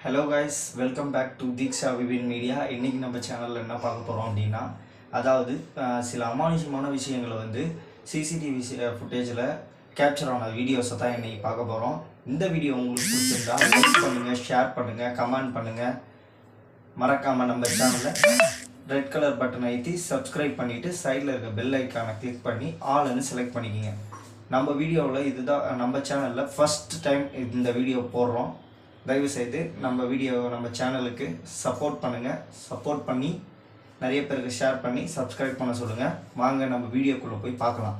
hello guys welcome back to Diksha Vipin media இன்றைக்கி நம்ம சேனலில் என்ன பார்க்க போகிறோம் அப்படின்னா அதாவது அஹ், சில அமானுஷமான விஷயங்களை வந்து சிசிடிவி ஃபுட்டேஜில் கேப்சர் ஆன வீடியோஸை தான் இன்றைக்கி பார்க்க போகிறோம் இந்த வீடியோ உங்களுக்கு பிடிச்சிருந்தா லைக் பண்ணுங்கள் ஷேர் பண்ணுங்கள் கமெண்ட் பண்ணுங்கள் மறக்காமல் நம்ம சேனலில் ரெட் கலர் பட்டன் அழுத்தி சப்ஸ்கிரைப் பண்ணிவிட்டு சைடில் இருக்க பெல் ஐக்கானை கிளிக் பண்ணி ஆல்னு செலக்ட் பண்ணிக்கிங்க நம்ம வீடியோவில் இதுதான் நம்ம சேனலில் ஃபஸ்ட் டைம் இந்த வீடியோ போடுறோம் தயவுசெய்து நம்ம வீடியோ நம்ம சேனலுக்கு சப்போர்ட் பண்ணுங்கள் சப்போர்ட் பண்ணி நிறைய பேருக்கு ஷேர் பண்ணி சப்ஸ்கிரைப் பண்ண சொல்லுங்கள் வாங்க நம்ம வீடியோக்குள்ளே போய் பார்க்கலாம்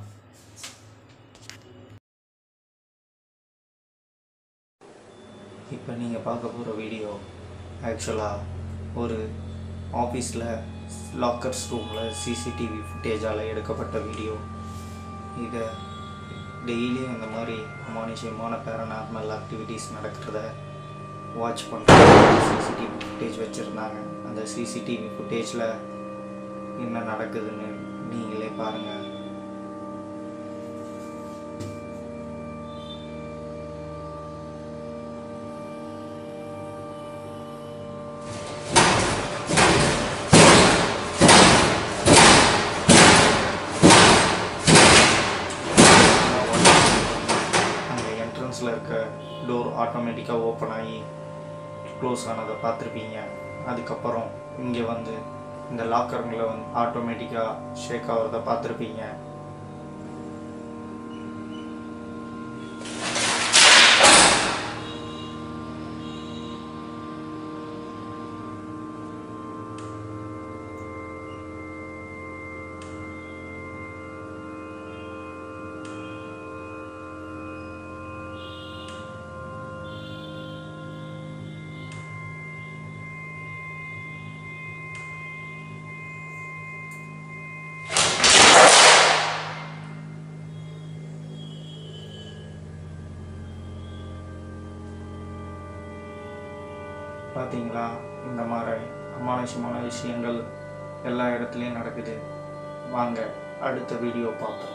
இப்போ நீங்கள் பார்க்க போகிற வீடியோ ஆக்சுவலாக ஒரு ஆஃபீஸில் லாக்கர்ஸ் ரூமில் சிசிடிவி ஃபுட்டேஜால் எடுக்கப்பட்ட வீடியோ இதை டெய்லியும் இந்த மாதிரி அமானுஷ்யமான பேரநார்மல் ஆக்டிவிட்டீஸ் நடக்கிறத வாட்ச் பண்ணுற சிசிடிவி ஃபுட்டேஜ் வச்சுருந்தாங்க அந்த சிசிடிவி ஃபுட்டேஜில் என்ன நடக்குதுன்னு நீங்களே பாருங்கள் அந்த என்ட்ரன்ஸில் இருக்க டோர் ஆட்டோமேட்டிக்காக ஓப்பன் ஆகி க்ளோஸ் ஆனதை பார்த்துருப்பீங்க அதுக்கப்புறம் இங்கே வந்து இந்த லாக்கருங்களை வந்து ஆட்டோமேட்டிக்காக ஷேக் ஆகிறத பார்த்துருப்பீங்க பார்த்தீங்களா இந்த மாதிரி அமானுஷமான விஷயங்கள் எல்லா இடத்துலையும் நடக்குது வாங்க அடுத்த வீடியோ பார்ப்போம்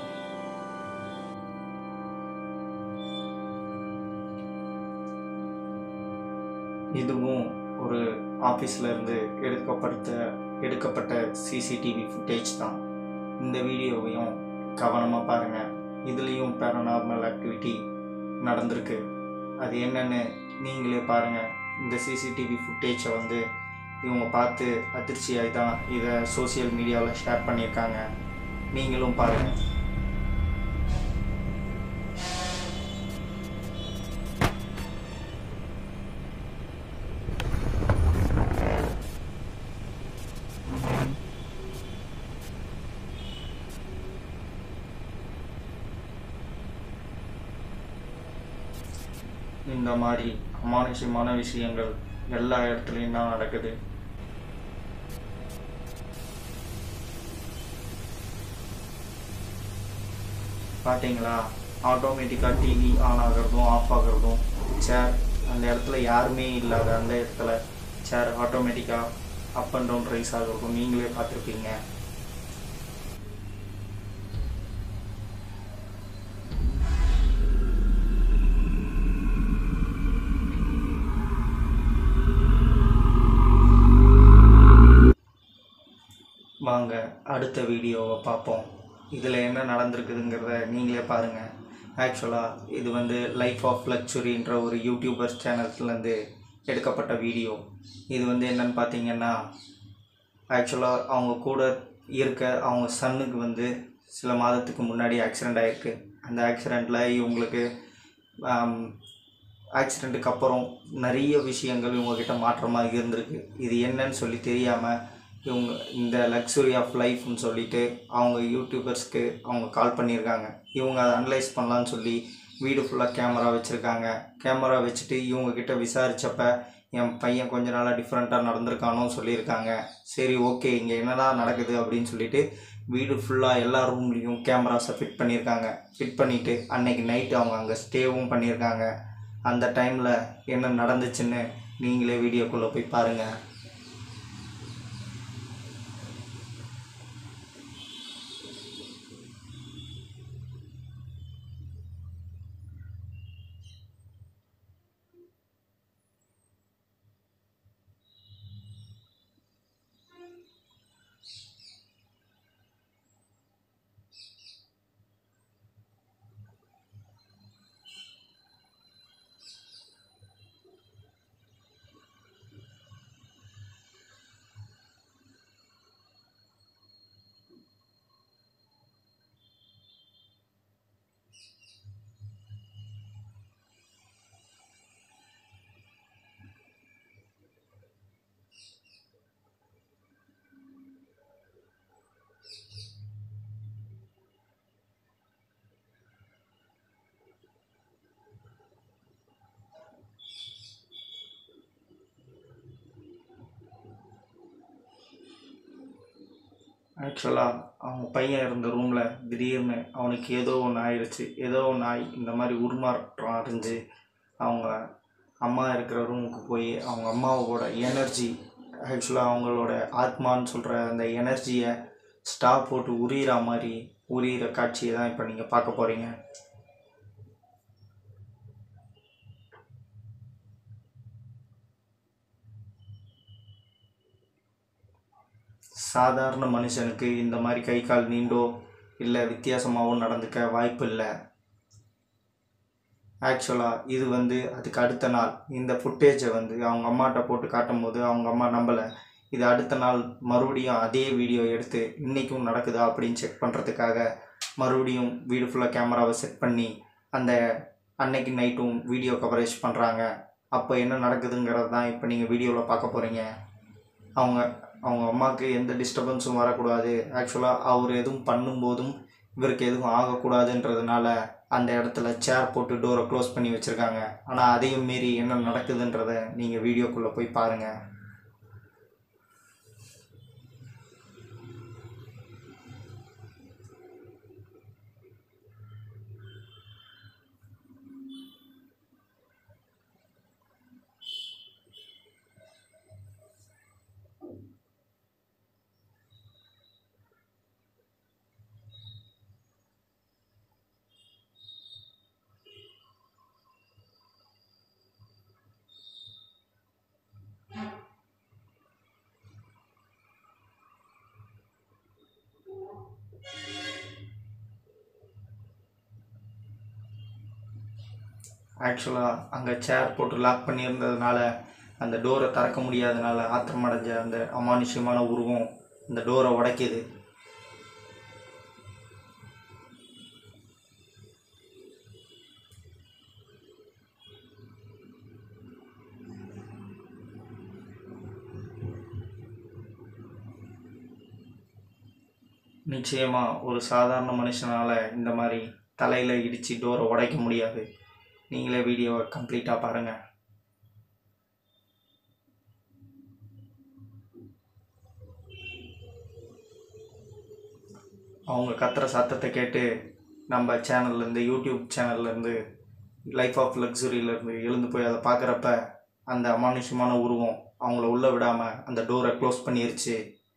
இதுவும் ஒரு ஆஃபீஸில் இருந்து எடுக்கப்பட்ட எடுக்கப்பட்ட சிசிடிவி ஃபுட்டேஜ் தான் இந்த வீடியோவையும் கவனமாக பாருங்கள் இதுலேயும் பேரநார்மல் ஆக்டிவிட்டி நடந்திருக்கு அது என்னன்னு நீங்களே பாருங்கள் இந்த சிசிடிவி ஃபுட்டேஜை வந்து இவங்க பார்த்து அதிர்ச்சியாகி தான் இதை சோஷியல் மீடியாவில் ஷேர் பண்ணியிருக்காங்க நீங்களும் பாருங்கள் இந்த மாதிரி அமானுஷ்யமான விஷயங்கள் எல்லா இடத்துலையும் தான் நடக்குது பார்த்தீங்களா ஆட்டோமேட்டிக்காக டிவி ஆன் ஆகிறதும் ஆஃப் ஆகிறதும் சேர் அந்த இடத்துல யாருமே இல்லாத அந்த இடத்துல சேர் ஆட்டோமேட்டிக்காக அப் அண்ட் டவுன் ரைஸ் ஆகிறதும் நீங்களே பார்த்துருப்பீங்க வாங்க அடுத்த வீடியோவை பார்ப்போம் இதில் என்ன நடந்திருக்குதுங்கிறத நீங்களே பாருங்கள் ஆக்சுவலாக இது வந்து லைஃப் ஆஃப் லக்ஸுரின்ற ஒரு யூடியூபர்ஸ் சேனல்ஸ்லேருந்து எடுக்கப்பட்ட வீடியோ இது வந்து என்னன்னு பார்த்தீங்கன்னா ஆக்சுவலாக அவங்க கூட இருக்க அவங்க சன்னுக்கு வந்து சில மாதத்துக்கு முன்னாடி ஆக்சிடெண்ட் ஆகிருக்கு அந்த ஆக்சிடெண்ட்டில் இவங்களுக்கு ஆக்சிடெண்ட்டுக்கு அப்புறம் நிறைய விஷயங்கள் இவங்கக்கிட்ட மாற்றமாக இருந்திருக்கு இது என்னன்னு சொல்லி தெரியாமல் இவங்க இந்த லக்ஸுரி ஆஃப் லைஃப்னு சொல்லிட்டு அவங்க யூடியூபர்ஸ்க்கு அவங்க கால் பண்ணியிருக்காங்க இவங்க அதை அனலைஸ் பண்ணலான்னு சொல்லி வீடு ஃபுல்லாக கேமரா வச்சுருக்காங்க கேமரா வச்சுட்டு இவங்கக்கிட்ட விசாரித்தப்ப என் பையன் கொஞ்ச நாளாக டிஃப்ரெண்ட்டாக நடந்திருக்கானோன்னு சொல்லியிருக்காங்க சரி ஓகே இங்கே என்னதான் நடக்குது அப்படின்னு சொல்லிட்டு வீடு ஃபுல்லாக எல்லா ரூம்லேயும் கேமராஸை ஃபிட் பண்ணியிருக்காங்க ஃபிட் பண்ணிவிட்டு அன்னைக்கு நைட்டு அவங்க அங்கே ஸ்டேவும் பண்ணியிருக்காங்க அந்த டைமில் என்ன நடந்துச்சுன்னு நீங்களே வீடியோக்குள்ளே போய் பாருங்கள் ஆக்சுவலாக அவங்க பையன் இருந்த ரூமில் திடீர்னு அவனுக்கு ஏதோ ஒன்று ஆயிடுச்சு ஏதோ ஒன்று ஆகி இந்த மாதிரி உருமாற்றம் அடைஞ்சு அவங்க அம்மா இருக்கிற ரூமுக்கு போய் அவங்க அம்மாவோட எனர்ஜி ஆக்சுவலாக அவங்களோட ஆத்மான்னு சொல்கிற அந்த எனர்ஜியை ஸ்டாப் போட்டு உரியிற மாதிரி உரியிற காட்சியை தான் இப்போ நீங்கள் பார்க்க போகிறீங்க சாதாரண மனுஷனுக்கு இந்த மாதிரி கை கால் நீண்டோ இல்லை வித்தியாசமாகவும் நடந்துக்க வாய்ப்பு இல்லை ஆக்சுவலாக இது வந்து அதுக்கு அடுத்த நாள் இந்த ஃபுட்டேஜை வந்து அவங்க அம்மாட்ட போட்டு காட்டும்போது அவங்க அம்மா நம்பலை இது அடுத்த நாள் மறுபடியும் அதே வீடியோ எடுத்து இன்றைக்கும் நடக்குதா அப்படின்னு செக் பண்ணுறதுக்காக மறுபடியும் வீடு ஃபுல்லாக கேமராவை செட் பண்ணி அந்த அன்னைக்கு நைட்டும் வீடியோ கவரேஜ் பண்ணுறாங்க அப்போ என்ன நடக்குதுங்கிறது தான் இப்போ நீங்கள் வீடியோவில் பார்க்க போகிறீங்க அவங்க அவங்க அம்மாவுக்கு எந்த டிஸ்டர்பன்ஸும் வரக்கூடாது ஆக்சுவலாக அவர் எதுவும் பண்ணும்போதும் இவருக்கு எதுவும் ஆகக்கூடாதுன்றதுனால அந்த இடத்துல சேர் போட்டு டோரை க்ளோஸ் பண்ணி வச்சுருக்காங்க ஆனால் அதையும் மீறி என்ன நடக்குதுன்றத நீங்கள் வீடியோக்குள்ளே போய் பாருங்கள் ஆக்சுவலாக அங்கே சேர் போட்டு லாக் பண்ணியிருந்ததுனால அந்த டோரை திறக்க முடியாதனால ஆத்திரமடைஞ்ச அந்த அமானுஷ்யமான உருவம் அந்த டோரை உடைக்குது நிச்சயமாக ஒரு சாதாரண மனுஷனால் இந்த மாதிரி தலையில் இடித்து டோரை உடைக்க முடியாது நீங்களே வீடியோவை கம்ப்ளீட்டாக பாருங்கள் அவங்க கத்துற சத்தத்தை கேட்டு நம்ம சேனல்லேருந்து யூடியூப் சேனல்லேருந்து லைஃப் ஆஃப் லக்ஸுரியிலேருந்து எழுந்து போய் அதை பார்க்குறப்ப அந்த அமானுஷ்யமான உருவம் அவங்கள உள்ளே விடாமல் அந்த டோரை க்ளோஸ் பண்ணிருச்சு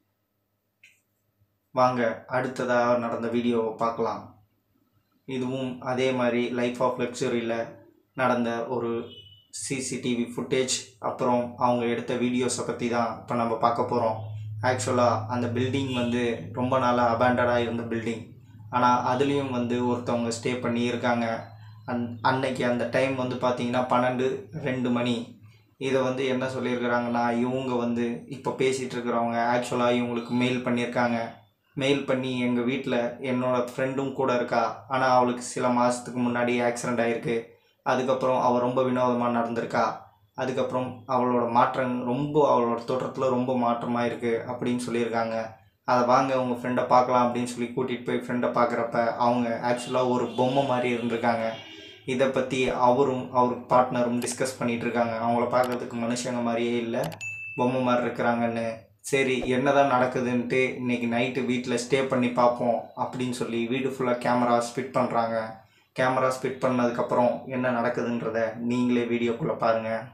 வாங்க அடுத்ததாக நடந்த வீடியோவை பார்க்கலாம் இதுவும் அதே மாதிரி லைஃப் ஆஃப் லக்ஸுரியில் நடந்த ஒரு சிசிடிவி ஃபுட்டேஜ் அப்புறம் அவங்க எடுத்த வீடியோஸை பற்றி தான் இப்போ நம்ம பார்க்க போகிறோம் ஆக்சுவலாக அந்த பில்டிங் வந்து ரொம்ப நாளாக அபேண்டடாக இருந்த பில்டிங் ஆனால் அதுலேயும் வந்து ஒருத்தவங்க ஸ்டே பண்ணி இருக்காங்க அன் அன்னைக்கு அந்த டைம் வந்து பார்த்திங்கன்னா பன்னெண்டு ரெண்டு மணி இதை வந்து என்ன சொல்லியிருக்கிறாங்கன்னா இவங்க வந்து இப்போ பேசிகிட்டு இருக்கிறவங்க ஆக்சுவலாக இவங்களுக்கு மெயில் பண்ணியிருக்காங்க மெயில் பண்ணி எங்கள் வீட்டில் என்னோடய ஃப்ரெண்டும் கூட இருக்கா ஆனால் அவளுக்கு சில மாதத்துக்கு முன்னாடி ஆக்சிடெண்ட் ஆகிருக்கு அதுக்கப்புறம் அவள் ரொம்ப வினோதமாக நடந்திருக்கா அதுக்கப்புறம் அவளோட மாற்றம் ரொம்ப அவளோட தோற்றத்தில் ரொம்ப மாற்றமாக இருக்குது அப்படின்னு சொல்லியிருக்காங்க அதை வாங்க உங்கள் ஃப்ரெண்டை பார்க்கலாம் அப்படின்னு சொல்லி கூட்டிகிட்டு போய் ஃப்ரெண்டை பார்க்குறப்ப அவங்க ஆக்சுவலாக ஒரு பொம்மை மாதிரி இருந்திருக்காங்க இதை பற்றி அவரும் அவர் பார்ட்னரும் டிஸ்கஸ் பண்ணிகிட்டு இருக்காங்க அவங்கள பார்க்கறதுக்கு மனுஷங்க மாதிரியே இல்லை பொம்மை மாதிரி இருக்கிறாங்கன்னு சரி என்னதான் நடக்குதுன்ட்டு இன்னைக்கு நைட்டு வீட்டில் ஸ்டே பண்ணி பார்ப்போம் அப்படின்னு சொல்லி வீடு ஃபுல்லாக கேமரா ஃபிட் பண்ணுறாங்க கேமரா ஃபிட் பண்ணதுக்கப்புறம் என்ன நடக்குதுன்றத நீங்களே வீடியோக்குள்ளே பாருங்கள்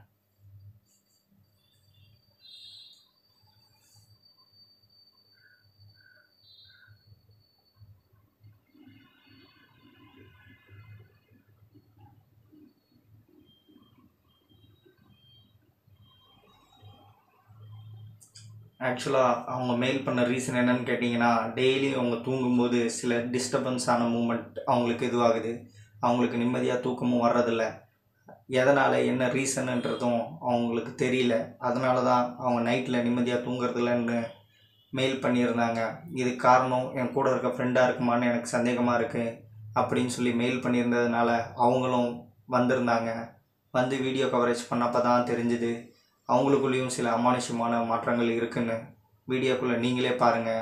ஆக்சுவலாக அவங்க மெயில் பண்ண ரீசன் என்னன்னு கேட்டிங்கன்னா டெய்லி அவங்க தூங்கும்போது சில டிஸ்டர்பன்ஸான மூமெண்ட் அவங்களுக்கு இதுவாகுது அவங்களுக்கு நிம்மதியாக தூக்கமும் வர்றதில்ல எதனால் என்ன ரீசனுன்றதும் அவங்களுக்கு தெரியல அதனால தான் அவங்க நைட்டில் நிம்மதியாக தூங்குறதில்லன்னு மெயில் பண்ணியிருந்தாங்க இது காரணம் என் கூட இருக்க ஃப்ரெண்டாக இருக்குமான்னு எனக்கு சந்தேகமாக இருக்குது அப்படின்னு சொல்லி மெயில் பண்ணியிருந்ததுனால அவங்களும் வந்திருந்தாங்க வந்து வீடியோ கவரேஜ் பண்ணப்போ தான் தெரிஞ்சுது அவங்களுக்குள்ளேயும் சில அமானுஷ்யமான மாற்றங்கள் இருக்குன்னு வீடியோக்குள்ளே நீங்களே பாருங்கள்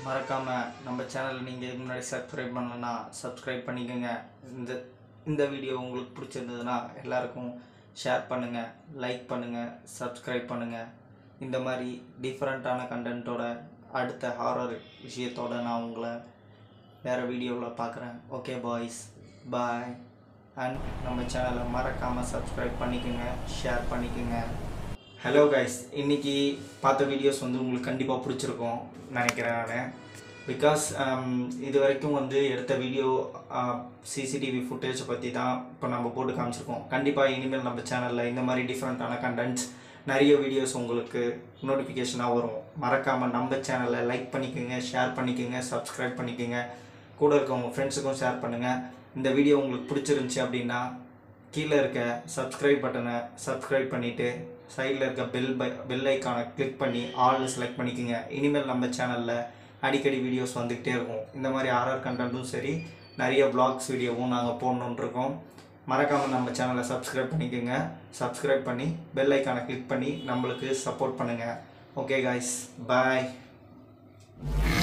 மறக்காமல் நம்ம சேனலை நீங்கள் இதுக்கு முன்னாடி சப்ஸ்கிரைப் பண்ணலன்னா சப்ஸ்கிரைப் பண்ணிக்கோங்க இந்த இந்த வீடியோ உங்களுக்கு பிடிச்சிருந்ததுன்னா எல்லாருக்கும் ஷேர் பண்ணுங்கள் லைக் பண்ணுங்கள் சப்ஸ்கிரைப் பண்ணுங்கள் இந்த மாதிரி டிஃப்ரெண்ட்டான கண்டென்ட்டோட அடுத்த ஹாரர் விஷயத்தோட நான் உங்களை வேறு வீடியோவில் பார்க்குறேன் ஓகே பாய்ஸ் பாய் அண்ட் நம்ம சேனலை மறக்காமல் சப்ஸ்கிரைப் பண்ணிக்கோங்க ஷேர் பண்ணிக்கோங்க ஹலோ கைஸ் இன்னைக்கு பார்த்த வீடியோஸ் வந்து உங்களுக்கு கண்டிப்பாக பிடிச்சிருக்கும் நினைக்கிறேன் நான் பிகாஸ் இது வரைக்கும் வந்து எடுத்த வீடியோ சிசிடிவி ஃபுட்டேஜை பற்றி தான் இப்போ நம்ம போட்டு காமிச்சிருக்கோம் கண்டிப்பாக இனிமேல் நம்ம சேனலில் இந்த மாதிரி டிஃப்ரெண்ட்டான கண்டென்ட்ஸ் நிறைய வீடியோஸ் உங்களுக்கு நோட்டிஃபிகேஷனாக வரும் மறக்காமல் நம்ம சேனலை லைக் பண்ணிக்கோங்க ஷேர் பண்ணிக்கோங்க சப்ஸ்கிரைப் பண்ணிக்கோங்க கூட இருக்கவங்க ஃப்ரெண்ட்ஸுக்கும் ஷேர் பண்ணுங்கள் இந்த வீடியோ உங்களுக்கு பிடிச்சிருந்துச்சி அப்படின்னா கீழே இருக்க சப்ஸ்கிரைப் பட்டனை சப்ஸ்கிரைப் பண்ணிவிட்டு சைடில் இருக்க பெல் பை பெல் ஐக்கானை கிளிக் பண்ணி ஆல் செலக்ட் பண்ணிக்கோங்க இனிமேல் நம்ம சேனலில் அடிக்கடி வீடியோஸ் வந்துக்கிட்டே இருக்கும் இந்த மாதிரி ஆர்ஆர் கண்டென்ட்டும் சரி நிறைய vlogs வீடியோவும் நாங்கள் போடணுன்னு இருக்கோம் மறக்காமல் நம்ம சேனலை சப்ஸ்கிரைப் பண்ணிக்கோங்க சப்ஸ்கிரைப் பண்ணி பெல் ஐக்கானை கிளிக் பண்ணி நம்மளுக்கு சப்போர்ட் பண்ணுங்கள் ஓகே காய்ஸ் பாய்